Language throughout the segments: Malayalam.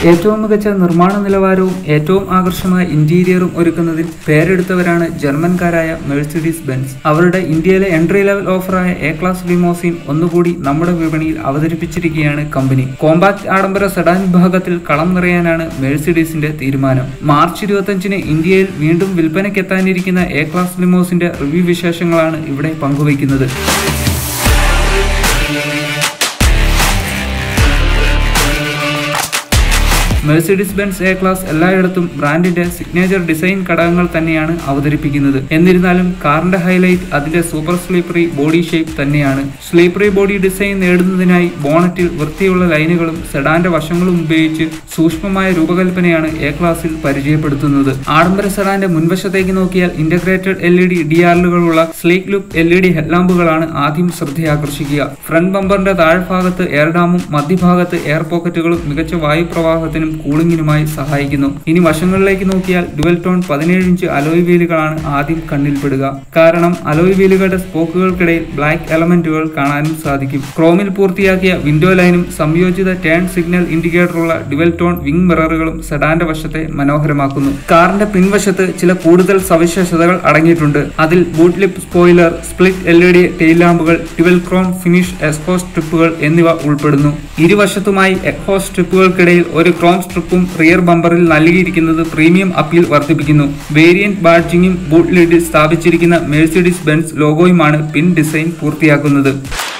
ഏറ്റവും മികച്ച നിർമ്മാണ നിലവാരവും ഏറ്റവും ആകർഷമായ ഇന്റീരിയറും ഒരുക്കുന്നതിൽ പേരെടുത്തവരാണ് ജർമ്മൻകാരായ മെഴ്സിഡീസ് ബെൻസ് അവരുടെ ഇന്ത്യയിലെ എൻട്രി ലെവൽ ഓഫറായ എ ക്ലാസ് ലിമോസിൻ ഒന്നുകൂടി നമ്മുടെ വിപണിയിൽ അവതരിപ്പിച്ചിരിക്കുകയാണ് കമ്പനി കോമ്പാക്ട് ആഡംബര സെഡാൻ വിഭാഗത്തിൽ കളം നിറയാനാണ് മെഴ്സിഡീസിന്റെ തീരുമാനം മാർച്ച് ഇരുപത്തഞ്ചിന് ഇന്ത്യയിൽ വീണ്ടും വിൽപ്പനയ്ക്കെത്താനിരിക്കുന്ന എ ക്ലാസ് ലിമോസിന്റെ റിവ്യൂ വിശേഷങ്ങളാണ് ഇവിടെ പങ്കുവയ്ക്കുന്നത് മെഴ്സിഡിസ് ബെൻസ് എ ക്ലാസ് എല്ലായിടത്തും ബ്രാൻഡിന്റെ സിഗ്നേച്ചർ ഡിസൈൻ ഘടകങ്ങൾ തന്നെയാണ് അവതരിപ്പിക്കുന്നത് എന്നിരുന്നാലും കാറിന്റെ ഹൈലൈറ്റ് അതിന്റെ സൂപ്പർ സ്ലീപ്പറി ബോഡി ഷേപ്പ് തന്നെയാണ് സ്ലീപ്പറി ബോഡി ഡിസൈൻ നേടുന്നതിനായി ബോണറ്റിൽ വൃത്തിയുള്ള ലൈനുകളും സെഡാന്റെ വശങ്ങളും ഉപയോഗിച്ച് സൂക്ഷ്മമായ രൂപകൽപ്പനയാണ് എ ക്ലാസിൽ പരിചയപ്പെടുത്തുന്നത് ആഡംബര സെഡാന്റെ മുൻവശത്തേക്ക് നോക്കിയാൽ integrated L E D D ആറുകളുള്ള sleek look L E D ഹെഡ്ലാമ്പുകളാണ് ആദ്യം ശ്രദ്ധയാകർഷിക്കുക ഫ്രണ്ട് ബമ്പറിന്റെ താഴ്ഭാഗത്ത് എയർ ഡാമും മധ്യഭാഗത്ത് എയർ പോക്കറ്റുകളും മികച്ച വായു പ്രവാഹത്തിനും കൂളിംഗിനുമായി സഹായിക്കുന്നു ഇനി വശങ്ങളിലേക്ക് നോക്കിയാൽ ഡുവൽ ടോൺ പതിനേഴ് ഇഞ്ച് അലോയ് വീലുകളാണ് ആദ്യം കണ്ണിൽപ്പെടുക കാരണം അലോയ് വീലുകളുടെ സ്പോക്കുകൾക്കിടയിൽ ബ്ലാക്ക് എലമെന്റുകൾ കാണാനും സാധിക്കും ക്രോമിൽ പൂർത്തിയാക്കിയ വിൻഡോ ലൈനും സംയോജിത ടേൺ സിഗ്നൽ ഇൻഡിക്കേറ്ററുള്ള ഡുവൽ ടോൺ വിംഗ് മിററുകളും സെഡാന്റെ വശത്തെ മനോഹരമാക്കുന്നു കാറിന്റെ പിൻവശത്ത് ചില കൂടുതൽ സവിശേഷതകൾ അടങ്ങിയിട്ടുണ്ട് അതിൽ boot lip spoiler split L E D tail ലാമ്പുകൾ ഡുവൽ ക്രോം ഫിനിഷ് എക്സ്ഹോ സ്ട്രിപ്പുകൾ എന്നിവ ഉൾപ്പെടുന്നു ഇരുവശത്തുമായി എക്ഹോ സ്ട്രിപ്പുകൾക്കിടയിൽ ഒരു ക്രോം സ്ട്രിപ്പും റിയർ ബമ്പറിൽ നൽകിയിരിക്കുന്നത് പ്രീമിയം അപ്പീൽ വർദ്ധിപ്പിക്കുന്നു വേരിയന്റ് ബാഡ്ജിങ്ങും ബൂട്ട് ലിഡിൽ സ്ഥാപിച്ചിരിക്കുന്ന മേഴ്സിഡീസ് ബെൻസ് ലോഗോയുമാണ് പിൻ ഡിസൈൻ പൂർത്തിയാക്കുന്നത്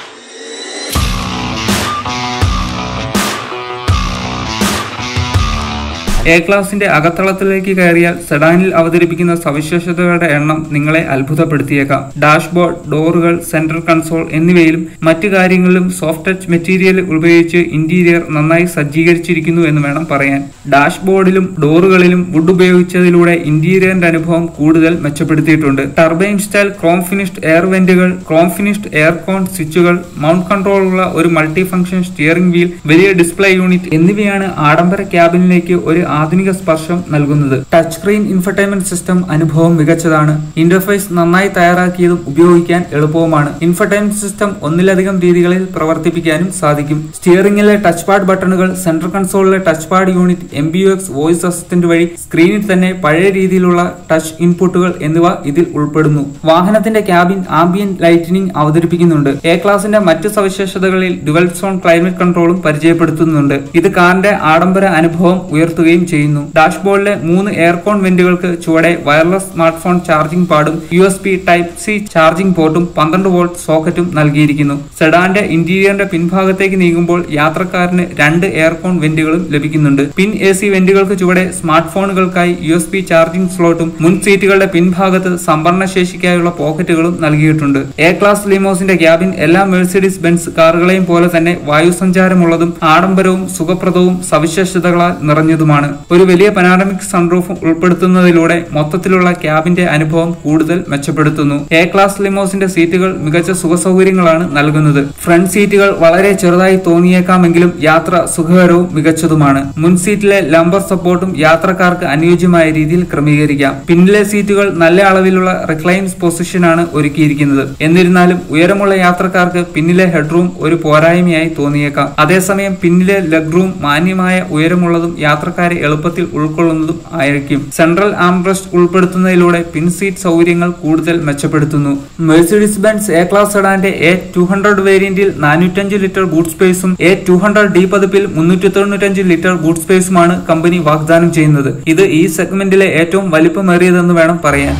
എ ക്ലാസിന്റെ അകത്തളത്തിലേക്ക് കയറിയാൽ സെഡാനിൽ അവതരിപ്പിക്കുന്ന സവിശേഷതകളുടെ എണ്ണം നിങ്ങളെ അത്ഭുതപ്പെടുത്തിയേക്കാം ഡാഷ്ബോർഡ് ഡോറുകൾ സെൻട്രൽ കൺസോൾ എന്നിവയിലും മറ്റു കാര്യങ്ങളിലും സോഫ്റ്റ് ടച്ച് മെറ്റീരിയൽ ഉപയോഗിച്ച് ഇന്റീരിയർ നന്നായി സജ്ജീകരിച്ചിരിക്കുന്നു എന്ന് വേണം പറയാൻ ഡാഷ്ബോർഡിലും ഡോറുകളിലും വുഡ് ഉപയോഗിച്ചതിലൂടെ ഇന്റീരിയറിന്റെ അനുഭവം കൂടുതൽ മെച്ചപ്പെടുത്തിയിട്ടുണ്ട് turbine style chrome finished air വെന്റുകൾ ക്രോം ഫിനിഷ്ഡ് എയർ കോൺ സ്വിച്ചുകൾ മൗണ്ട് കൺട്രോൾ ഉള്ള ഒരു മൾട്ടി ഫംഗ്ഷൻ സ്റ്റിയറിംഗ് വീൽ വലിയ ഡിസ്പ്ലേ യൂണിറ്റ് എന്നിവയാണ് ആഡംബര ക്യാബിനിലേക്ക് ഒരു ആധുനിക സ്പർശം നൽകുന്നത് ടച്ച് സ്ക്രീൻ ഇൻഫർടൈൻമെന്റ് സിസ്റ്റം അനുഭവം മികച്ചതാണ് ഇന്റർഫേസ് നന്നായി തയ്യാറാക്കിയതും ഉപയോഗിക്കാൻ എളുപ്പവുമാണ് ഇൻഫർടൈൻമെന്റ് സിസ്റ്റം ഒന്നിലധികം രീതികളിൽ പ്രവർത്തിപ്പിക്കാനും സാധിക്കും സ്റ്റിയറിംഗിലെ ടച്ച് പാഡ് ബട്ടണുകൾ സെൻട്രൽ കൺസോളിലെ touch pad unit M B U X voice assistant വഴി സ്ക്രീനിൽ തന്നെ പഴയ രീതിയിലുള്ള ടച്ച് ഇൻപുട്ടുകൾ എന്നിവ ഇതിൽ ഉൾപ്പെടുന്നു വാഹനത്തിന്റെ ക്യാബിൻ ആംബിയൻ ലൈറ്റിനിങ് അവതരിപ്പിക്കുന്നുണ്ട് എ ക്ലാസിന്റെ മറ്റ് സവിശേഷതകളിൽ ഡുവൽ സോൺ ക്ലൈമറ്റ് കൺട്രോളും പരിചയപ്പെടുത്തുന്നുണ്ട് ഇത് കാറിന്റെ ആഡംബര അനുഭവം ഉയർത്തുകയും ചെയ്യുന്നു ഡാഷ്ബോർഡിലെ മൂന്ന് എയർകോൺ വെന്റുകൾക്ക് ചുവടെ വയർലെസ് സ്മാർട്ട് ഫോൺ ചാർജിംഗ് പാഡും U S B type C charging പോർട്ടും പന്ത്രണ്ട് വോൾട്ട് സോക്കറ്റും നൽകിയിരിക്കുന്നു സെഡാന്റെ ഇന്റീരിയറിന്റെ പിൻഭാഗത്തേക്ക് നീങ്ങുമ്പോൾ യാത്രക്കാരന് രണ്ട് എയർകോൺ വെന്റുകളും ലഭിക്കുന്നുണ്ട് പിൻ എ സി വെന്റുകൾക്ക് ചുവടെ സ്മാർട്ട് ഫോണുകൾക്കായി യു എസ് പി ചാർജിംഗ് സ്ലോട്ടും മുൻ സീറ്റുകളുടെ പിൻഭാഗത്ത് സംഭരണ ശേഷിക്കായുള്ള പോക്കറ്റുകളും നൽകിയിട്ടുണ്ട് എ ക്ലാസ് ലിമോസിന്റെ ക്യാബിൻ എല്ലാ മെഴ്സിഡീസ് ബെൻസ് കാറുകളെയും പോലെ തന്നെ വായുസഞ്ചാരമുള്ളതും ആഡംബരവും സുഖപ്രദവും സവിശേഷതകളാൽ നിറഞ്ഞതുമാണ് ഒരു വലിയ പനാറമിക് സൺറൂഫും ഉൾപ്പെടുത്തുന്നതിലൂടെ മൊത്തത്തിലുള്ള ക്യാബിന്റെ അനുഭവം കൂടുതൽ മെച്ചപ്പെടുത്തുന്നു എ ക്ലാസ് ലിമോസിന്റെ സീറ്റുകൾ മികച്ച സുഖസൗകര്യങ്ങളാണ് നൽകുന്നത് ഫ്രണ്ട് സീറ്റുകൾ വളരെ ചെറുതായി തോന്നിയേക്കാമെങ്കിലും യാത്ര സുഖകരവും മികച്ചതുമാണ് മുൻ സീറ്റിലെ ലംബർ സപ്പോർട്ടും യാത്രക്കാർക്ക് അനുയോജ്യമായ രീതിയിൽ ക്രമീകരിക്കാം പിന്നിലെ സീറ്റുകൾ നല്ല അളവിലുള്ള റിക്ലൈൻസ് പൊസിഷനാണ് ഒരുക്കിയിരിക്കുന്നത് എന്നിരുന്നാലും ഉയരമുള്ള യാത്രക്കാർക്ക് പിന്നിലെ ഹെഡ്റൂം ഒരു പോരായ്മയായി തോന്നിയേക്കാം അതേസമയം പിന്നിലെ ലെഗ് റൂം മാന്യമായ ഉയരമുള്ളതും യാത്രക്കാരെ എളുപ്പത്തിൽ ഉൾക്കൊള്ളുന്നതും ആയിരിക്കും സെൻട്രൽ ആംബ്രസ്റ്റ് ഉൾപ്പെടുത്തുന്നതിലൂടെ പിൻ സീറ്റ് സൗകര്യങ്ങൾ കൂടുതൽ മെച്ചപ്പെടുത്തുന്നു മെഴ്സിഡിസ് ബെൻസ് എ ക്ലാസ് സെഡാന്റെ എ ടു ഹൺഡ്രഡ് വേരിയന്റിൽ നാനൂറ്റഞ്ച് ലിറ്റർ ബൂട്ട് സ്പേസും എ ടു ഹൺഡ്രഡ് ഡി പതിപ്പിൽ മുന്നൂറ്റി തൊണ്ണൂറ്റഞ്ച് ലിറ്റർ ബൂട്ട് സ്പേസുമാണ് കമ്പനി വാഗ്ദാനം ചെയ്യുന്നത് ഇത് ഈ സെഗ്മെന്റിലെ ഏറ്റവും വലിപ്പമേറിയതെന്ന് വേണം പറയാൻ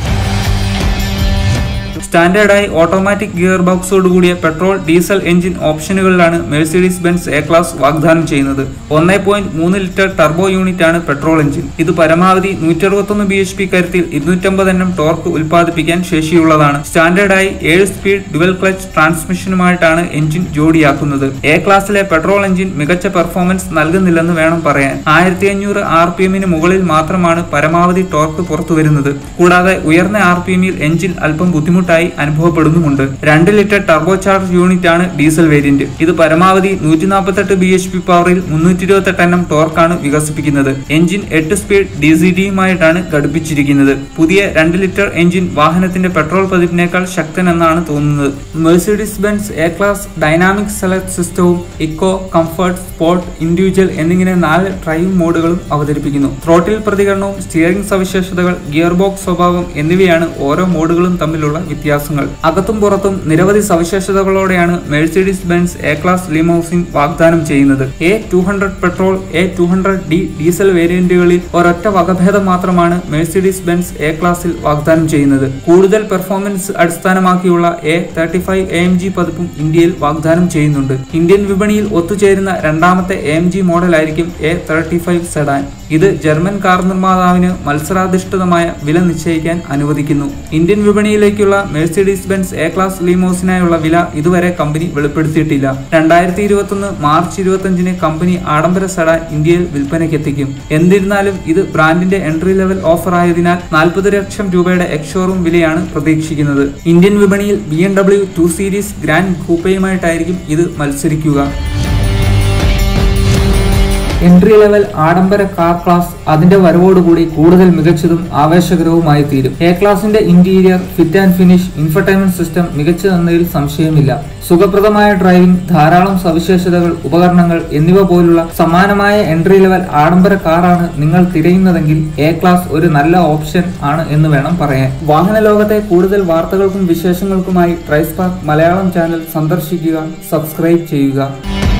സ്റ്റാൻഡേർഡായി ഓട്ടോമാറ്റിക് ഗിയർ ബോക്സോട് കൂടിയ പെട്രോൾ ഡീസൽ എഞ്ചിൻ ഓപ്ഷനുകളിലാണ് മെഴ്സിഡീസ് ബെൻസ് എ ക്ലാസ് വാഗ്ദാനം ചെയ്യുന്നത് ഒന്നേ പോയിന്റ് മൂന്ന് ലിറ്റർ ടർബോ യൂണിറ്റ് ആണ് പെട്രോൾ എഞ്ചിൻ ഇത് പരമാവധി നൂറ്റി അറുപത്തൊന്ന് ബി എച്ച് പി കരുത്തിൽ ഇരുന്നൂറ്റമ്പത് എണ്ണം ടോർക്ക് ഉൽപ്പാദിപ്പിക്കാൻ ശേഷിയുള്ളതാണ് സ്റ്റാൻഡേർഡായി ഏഴ് സ്പീഡ് ഡുവൽ ക്ലച്ച് ട്രാൻസ്മിഷനുമായിട്ടാണ് എഞ്ചിൻ ജോഡിയാക്കുന്നത് എ ക്ലാസ്സിലെ പെട്രോൾ എഞ്ചിൻ മികച്ച പെർഫോമൻസ് നൽകുന്നില്ലെന്ന് വേണം പറയാൻ ആയിരത്തി അഞ്ഞൂറ് ആർ പി എമ്മിന് മുകളിൽ മാത്രമാണ് പരമാവധി ടോർക്ക് പുറത്തുവരുന്നത് കൂടാതെ ഉയർന്ന ആർ പി എമ്മിൽ എഞ്ചിൻ അല്പം ബുദ്ധിമുട്ടായി കൂടുതലായി അനുഭവപ്പെടുന്നുമുണ്ട് രണ്ട് ലിറ്റർ ടർബോ ചാർജ് യൂണിറ്റ് ആണ് ഡീസൽ വേരിയന്റ് ഇത് പരമാവധി നൂറ്റി നാൽപ്പത്തെട്ട് ബി എച്ച് പി പവറിൽ മുന്നൂറ്റി ഇരുപത്തെട്ട് എണ്ണം ടോർക്കാണ് വികസിപ്പിക്കുന്നത് എഞ്ചിൻ എട്ട് സ്പീഡ് ഡി സി ഡിയുമായിട്ടാണ് ഘടിപ്പിച്ചിരിക്കുന്നത് പുതിയ രണ്ട് ലിറ്റർ എഞ്ചിൻ വാഹനത്തിന്റെ പെട്രോൾ പതിപ്പിനേക്കാൾ ശക്തൻ എന്നാണ് തോന്നുന്നത് Mercedes Benz A class dynamic select സിസ്റ്റവും ഇക്കോ കംഫർട്ട് സ്പോർട്ട് ഇൻഡിവിജ്വൽ എന്നിങ്ങനെ നാല് ഡ്രൈവിംഗ് മോഡുകളും അവതരിപ്പിക്കുന്നു ത്രോട്ടിൽ പ്രതികരണവും സ്റ്റിയറിംഗ് സവിശേഷതകൾ ഗിയർ ബോക്സ് സ്വഭാവം എന്നിവയാണ് ഓരോ മോഡുകളും തമ്മിലുള്ള വ്യത്യാസങ്ങൾ അകത്തും പുറത്തും നിരവധി സവിശേഷതകളോടെയാണ് Mercedes Benz A class limousine വാഗ്ദാനം ചെയ്യുന്നത് A two hundred petrol A two hundred D diesel വേരിയന്റുകളിൽ ഒരൊറ്റ വകഭേദം മാത്രമാണ് മെഴ്സിഡീസ് ബെൻസ് എ ക്ലാസിൽ വാഗ്ദാനം ചെയ്യുന്നത് കൂടുതൽ പെർഫോമൻസ് അടിസ്ഥാനമാക്കിയുള്ള A thirty five A M G പതിപ്പും ഇന്ത്യയിൽ വാഗ്ദാനം ചെയ്യുന്നുണ്ട് ഇന്ത്യൻ വിപണിയിൽ ഒത്തുചേരുന്ന രണ്ടാമത്തെ എ എം ജി മോഡലായിരിക്കും എ തേർട്ടി ഫൈവ് സെഡാൻ ഇത് ജർമ്മൻ കാർ നിർമ്മാതാവിന് മത്സരാധിഷ്ഠിതമായ വില നിശ്ചയിക്കാൻ അനുവദിക്കുന്നു ഇന്ത്യൻ വിപണിയിലേക്കുള്ള മെഴ്സിഡീസ് ബെൻസ് എ ക്ലാസ് ലീമോസിനായുള്ള വില ഇതുവരെ കമ്പനി വെളിപ്പെടുത്തിയിട്ടില്ല രണ്ടായിരത്തി ഇരുപത്തൊന്ന് മാർച്ച് ഇരുപത്തഞ്ചിന് കമ്പനി ആഡംബര സെഡാൻ ഇന്ത്യയിൽ വിൽപ്പനയ്ക്കെത്തിക്കും എന്നിരുന്നാലും ഇത് ബ്രാൻഡിന്റെ എൻട്രി ലെവൽ ഓഫർ ആയതിനാൽ നാൽപ്പത് ലക്ഷം രൂപയുടെ എക്സ്ഷോറൂം വിലയാണ് പ്രതീക്ഷിക്കുന്നത് ഇന്ത്യൻ വിപണിയിൽ B M W two series grand കൂപ്പയുമായിട്ടായിരിക്കും ഇത് മത്സരിക്കുക എൻട്രി ലെവൽ ആഡംബര കാർ ക്ലാസ് അതിന്റെ വരവോടുകൂടി കൂടുതൽ മികച്ചതും ആവേശകരവുമായി തീരും എ ക്ലാസിന്റെ interior fit and finish infotainment system മികച്ചതെന്നതിൽ സംശയമില്ല സുഖപ്രദമായ ഡ്രൈവിംഗ് ധാരാളം സവിശേഷതകൾ ഉപകരണങ്ങൾ എന്നിവ പോലുള്ള സമാനമായ എൻട്രി ലെവൽ ആഡംബര കാറാണ് നിങ്ങൾ തിരയുന്നതെങ്കിൽ എ ക്ലാസ് ഒരു നല്ല ഓപ്ഷൻ ആണ് എന്ന് വേണം പറയാൻ വാഹന ലോകത്തെ കൂടുതൽ വാർത്തകൾക്കും വിശേഷങ്ങൾക്കുമായി ട്രൈസ്പാർക്ക് മലയാളം ചാനൽ സന്ദർശിക്കുക സബ്സ്ക്രൈബ് ചെയ്യുക